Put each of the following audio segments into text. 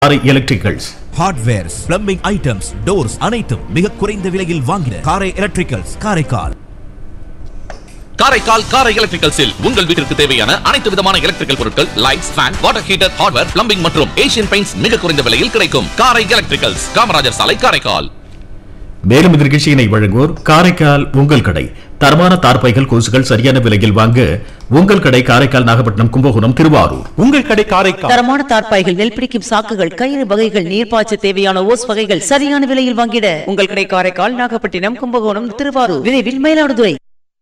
காரை electricals hardwares plumbing items doors அனைத்தும் மிக குறைந்த விலையில் வாங்கின காரை எலக்ட்ரிக்கல்ஸ் காரைக்கால் காரைக்கால் காரை எலக்ட்ரிக்கல்ஸில் உங்கள் வீட்டிற்கு தேவையான அனைத்து விதமான எலக்ட்ரிக்கல் பொருட்கள் lights fan water heater hardware plumbing மற்றும் ஏசியன் பெயிண்ட்ஸ் மிக குறைந்த விலையில் கிடைக்கும் காரை எலக்ட்ரிக்கல்ஸ் காமராஜர் சாலை காரைக்கால் மேலும் இந்த நிகழ்ச்சியினை வழங்குவோர் காரைக்கால் உங்கள் கடை தரமான தார்பைகள் கொசுகள் சரியான விலையில் வாங்க உங்கள் கடை காரைக்கால் நாகப்பட்டினம் கும்பகோணம் திருவாரூர் உங்கள் கடை காரைக்கால் தரமான தார்ப்பாய்கள் நெல் பிடிக்கும் சாக்குகள் கயிறு வகைகள் நீர்ப்பாய்ச்ச தேவையான ஓஸ் வகைகள் சரியான விலையில் வாங்கிட உங்கள் கடை காரைக்கால் நாகப்பட்டினம் கும்பகோணம் திருவாரூர் விரைவில் மயிலாடுதுறை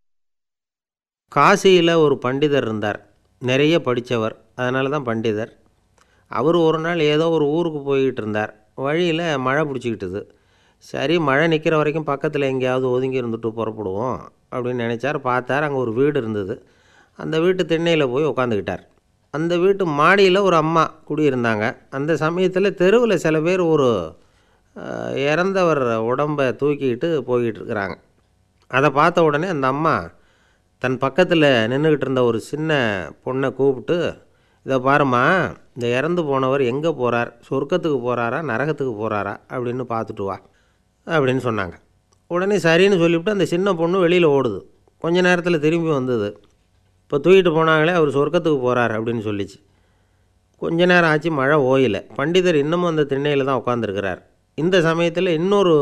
காசியில் ஒரு பண்டிதர் இருந்தார் நிறைய படித்தவர் அதனால தான் பண்டிதர் அவர் ஒரு நாள் ஏதோ ஒரு ஊருக்கு போய்கிட்டு இருந்தார் வழியில் மழை பிடிச்சிக்கிட்டுது சரி மழை நிற்கிற வரைக்கும் பக்கத்தில் எங்கேயாவது ஒதுங்கி இருந்துட்டு புறப்படுவோம் அப்படின்னு நினச்சார் பார்த்தார் அங்கே ஒரு வீடு இருந்தது அந்த வீட்டு திண்ணையில் போய் உட்காந்துக்கிட்டார் அந்த வீட்டு மாடியில் ஒரு அம்மா குடியிருந்தாங்க அந்த சமயத்தில் தெருவில் சில பேர் ஒரு அஹ், இறந்தவர் உடம்பை தூக்கிக்கிட்டு போய்கிட்டு இருக்கிறாங்க அதை பார்த்த உடனே அந்த அம்மா தன் பக்கத்தில் நின்றுக்கிட்டு இருந்த ஒரு சின்ன பொண்ணை கூப்பிட்டு இதை பாரும்மா இந்த இறந்து போனவர் எங்கே போகிறார் சொர்க்கத்துக்கு போகிறாரா நரகத்துக்கு போகிறாரா அப்படின்னு பார்த்துட்டு வா அப்படின்னு சொன்னாங்க உடனே சரின்னு சொல்லிவிட்டு அந்த சின்ன பொண்ணு வெளியில் ஓடுது கொஞ்ச நேரத்தில் திரும்பி வந்தது இப்போ தூக்கிட்டு போனாங்களே அவர் சொர்க்கத்துக்கு போகிறார் அப்படின்னு சொல்லிச்சு கொஞ்ச நேரம் ஆச்சு மழை ஓயல பண்டிதர் இன்னமும் அந்த திண்ணையில் தான் உட்காந்துருக்கிறார் இந்த சமயத்தில் இன்னொரு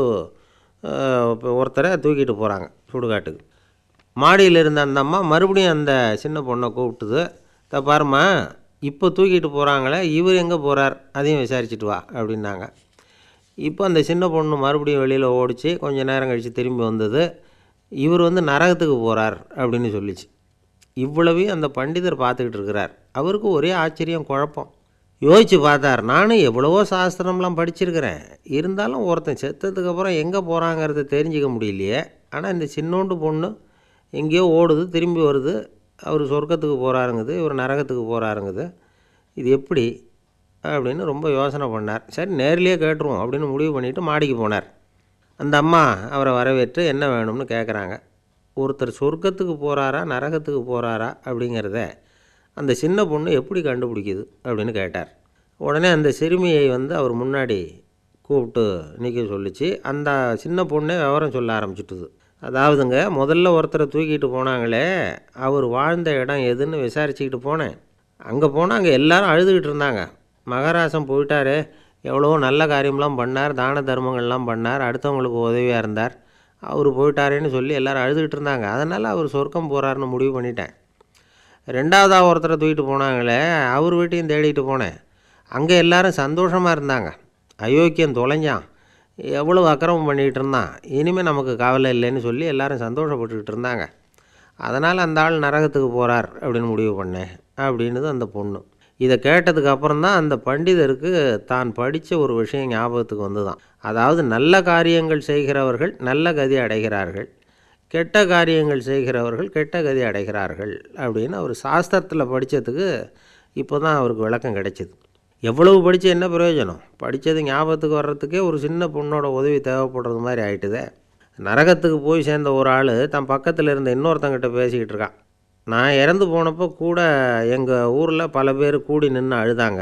அஹ், இப்ப ஒருத்தரை தூக்கிட்டு போகிறாங்க சுடுகாட்டுக்கு மாடியில் இருந்த அந்த அம்மா மறுபடியும் அந்த சின்ன பொண்ணை கூப்பிட்டுது "இத பாரும்மா இப்போ தூக்கிட்டு போகிறாங்களே இவர் எங்கே போகிறார் அதையும் விசாரிச்சுட்டு வா அப்படின்னாங்க இப்போ அந்த சின்ன பொண்ணு மறுபடியும் வெளியில் ஓடிச்சு கொஞ்ச நேரம் கழித்து திரும்பி வந்தது இவர் வந்து நரகத்துக்கு போகிறார் அப்படின்னு சொல்லிச்சு இவ்வளவையும் அந்த பண்டிதர் பார்த்துக்கிட்டு இருக்கிறார் அவருக்கு ஒரே ஆச்சரியம் குழப்பம் யோசித்து பார்த்தார் நானும் எவ்வளவோ சாஸ்திரம்லாம் படிச்சிருக்கிறேன் இருந்தாலும் ஒருத்தன் செத்ததுக்கு அப்புறம் எங்கே போகிறாங்கிறத தெரிஞ்சுக்க முடியலையே ஆனால் இந்த சின்னோண்டு பொண்ணு எங்கேயோ ஓடுது திரும்பி வருது அவர் சொர்க்கத்துக்கு போகிறாருங்குது இவர் நரகத்துக்கு போகிறாருங்குது இது எப்படி அப்படின்னு ரொம்ப யோசனை பண்ணார் சரி நேர்லேயே கேட்டுருவோம் அப்படின்னு முடிவு பண்ணிவிட்டு மாடிக்கு போனார் அந்த அம்மா அவரை வரவேற்று என்ன வேணும்னு கேட்குறாங்க ஒருத்தர் சொர்க்கத்துக்கு போகிறாரா நரகத்துக்கு போகிறாரா அப்படிங்கிறத அந்த சின்ன பொண்ணு எப்படி கண்டுபிடிக்குது அப்படின்னு கேட்டார் உடனே அந்த சிறுமியை வந்து அவர் முன்னாடி கூப்பிட்டு நிற்க சொல்லிச்சு அந்த சின்ன பொண்ணே விவரம் சொல்ல ஆரம்பிச்சிட்டுது அதாவதுங்க முதல்ல ஒருத்தரை தூக்கிட்டு போனாங்களே அவர் வாழ்ந்த இடம் எதுன்னு விசாரிச்சுக்கிட்டு போனேன் அங்கே போனால் அங்கே எல்லாரும் அழுதுகிட்டு இருந்தாங்க மகாராசம் போயிட்டாரே எவ்வளவோ நல்ல காரியம்லாம் பண்ணார் தான தர்மங்கள்லாம் பண்ணார் அடுத்தவங்களுக்கு உதவியாக இருந்தார் அவர் போயிட்டாரேன்னு சொல்லி எல்லாரும் அழுதுகிட்டு இருந்தாங்க அதனால் அவர் சொர்க்கம் போகிறாருன்னு முடிவு பண்ணிட்டேன் ரெண்டாவதாக ஒருத்தரை தூக்கிட்டு போனாங்களே அவர் வீட்டையும் தேடிட்டு போனேன் அங்கே எல்லாரும் சந்தோஷமாக இருந்தாங்க அயோக்கியம் தொலைஞ்சான் எவ்வளவு அக்கிரமம் பண்ணிக்கிட்டு இருந்தான் இனிமேல் நமக்கு கவலை இல்லைன்னு சொல்லி எல்லாரும் சந்தோஷப்பட்டுக்கிட்டு இருந்தாங்க அதனால் அந்த ஆள் நரகத்துக்கு போகிறார் அப்படின்னு முடிவு பண்ணேன் அப்படின்னுது அந்த பொண்ணு இதை கேட்டதுக்கு அப்புறம் தான் அந்த பண்டிதருக்கு தான் படித்த ஒரு விஷயம் ஞாபகத்துக்கு வந்துதான் அதாவது நல்ல காரியங்கள் செய்கிறவர்கள் நல்ல கதி அடைகிறார்கள் கெட்ட காரியங்கள் செய்கிறவர்கள் கெட்ட கதி அடைகிறார்கள் அப்படின்னு அவர் சாஸ்திரத்தில் படித்ததுக்கு இப்போ தான் அவருக்கு விளக்கம் கிடைச்சிது எவ்வளவு படித்து என்ன பிரயோஜனம் படித்தது ஞாபகத்துக்கு வர்றதுக்கே ஒரு சின்ன பொண்ணோட உதவி தேவைப்படுறது மாதிரி ஆயிட்டுதே நரகத்துக்கு போய் சேர்ந்த ஒரு ஆள் தன் பக்கத்தில் இருந்த இன்னொருத்தங்கிட்ட பேசிக்கிட்டு இருக்கான் நான் இறந்து போனப்போ கூட எங்கள் ஊரில் பல பேர் கூடி நின்று அழுதாங்க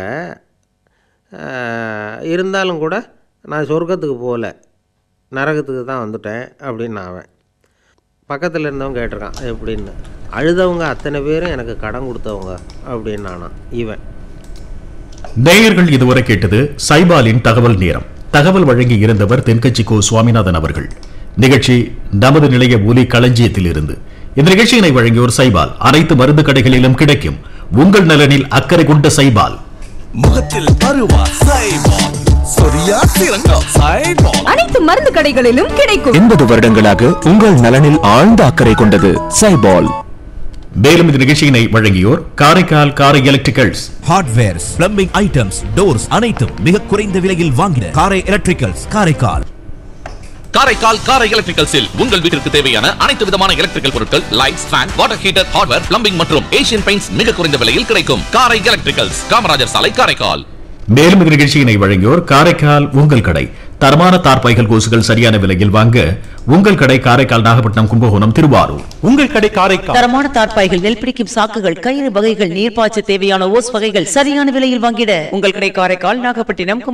ஆஹ், இருந்தாலும் கூட நான் சொர்க்கத்துக்கு போகல நரகத்துக்கு தான் வந்துட்டேன் அப்படின்னு அவன் பக்கத்தில் இருந்தவன் கேட்டிருக்கான் எப்படின்னு அழுதவங்க அத்தனை பேரும் எனக்கு கடன் கொடுத்தவங்க அப்படின்னு நானா இவன் நேயர்கள் இதுவரை கேட்டது சைபாலின் தகவல் நேரம் தகவல் வழங்கி இருந்தவர் தென்கட்சி கோ சுவாமிநாதன் அவர்கள் நிகழ்ச்சி நமது நிலைய ஒலி களஞ்சியத்தில் இருந்து இந்த நிகழ்ச்சியினை வழங்கியோர் சைபால் அனைத்து மருந்து கடைகளிலும் கிடைக்கும் உங்கள் நலனில் அக்கறை கொண்ட சைபால் முகத்தில் பருவா சைபால் சொரியா சிறங்கா சைபால் அனைத்து மருந்து கடைகளிலும் கிடைக்கும் எண்பது வருடங்களாக உங்கள் நலனில் ஆழ்ந்த அக்கறை கொண்டது சைபால் மேலும் இந்த நிகழ்ச்சியினை வழங்கியோர் Karaikal Karai electricals hardwares plumbing items doors அனைத்தும் மிக குறைந்த விலையில் வாங்கின காரை எலக்ட்ரிக்கல்ஸ் காரைக்கால் காரைக்கால் காரை எலக்ட்ரிக்கல்ஸில் உங்கள் வீட்டிற்கு தேவையான அனைத்து விதமான எலக்ட்ரிக்கல் பொருட்கள் lights fan water heater hardware plumbing மற்றும் ஏசியன் பெயிண்ட்ஸ் மிக குறைந்த விலையில் கிடைக்கும் காரை எலக்ட்ரிக்கல்ஸ் காமராஜர் சாலை காரைக்கால் மேலும் இந்த நிகழ்ச்சியினை வழங்கியோர் காரைக்கால் உங்கள் கடை தரமான தார்பாய்கள் கொசுகள் சரியான விலையில் வாங்க உங்கள் கடை காரைக்கால் நாகப்பட்டினம் கும்பகோணம் திருவாரூர் உங்கள் கடை காரைக்கால் தரமான தார்ப்பாய்கள் நெல் பிடிக்கும் சாக்குகள் கயிறு வகைகள் நீர்ப்பாய்ச்ச தேவையான ஓஸ் வகைகள் சரியான விலையில் வாங்கிட உங்கள் கடை காரைக்கால் நாகப்பட்டினம்